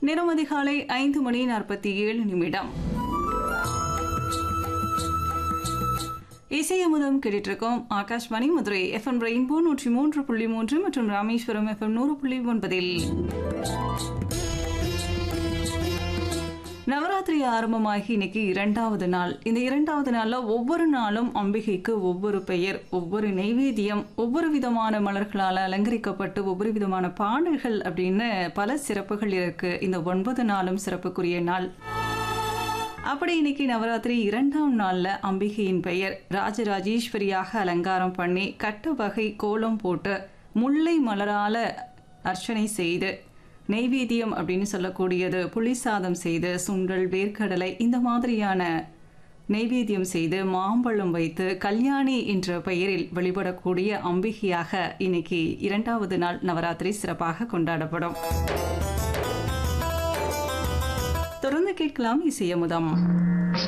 நேரம் அதிகாலை ஐந்து மணி நாற்பத்தி ஏழு நிமிடம் இசையமுதம் கேட்டுட்டு இருக்கோம் ஆகாஷ்வாணி மதுரை எஃப்எம் ரெயின்போ நூற்றி மூன்று புள்ளி மூன்று மற்றும் ராமேஸ்வரம் எஃப்எம் நூறு புள்ளி ஒன்பதில் நவராத்திரி ஆரம்பமாகி இன்னைக்கு இரண்டாவது நாள் இந்த இரண்டாவது நாள்ல ஒவ்வொரு நாளும் அம்பிகைக்கு ஒவ்வொரு பெயர் ஒவ்வொரு நெய்வேத்தியம் ஒவ்வொரு விதமான மலர்களால் அலங்கரிக்கப்பட்டு ஒவ்வொரு விதமான பாடல்கள் அப்படின்னு பல சிறப்புகள் இருக்கு இந்த ஒன்பது நாளும் சிறப்புக்குரிய நாள் அப்படி இன்னைக்கு நவராத்திரி இரண்டாம் நாள்ல அம்பிகையின் பெயர் ராஜராஜேஸ்வரியாக அலங்காரம் பண்ணி கட்ட வகை கோலம் போட்டு முல்லை மலரால அர்ச்சனை செய்து நெய்வேத்தியம் அப்படின்னு சொல்லக்கூடியது புளி சாதம் செய்து சுண்டல் வேர்க்கடலை இந்த மாதிரியான நெய்வேத்தியம் செய்து மாம்பழம் வைத்து கல்யாணி என்ற பெயரில் வழிபடக்கூடிய அம்பிகையாக இன்னைக்கு இரண்டாவது நாள் நவராத்திரி சிறப்பாக கொண்டாடப்படும் தொடர்ந்து கேட்கலாம் இசையமுதம்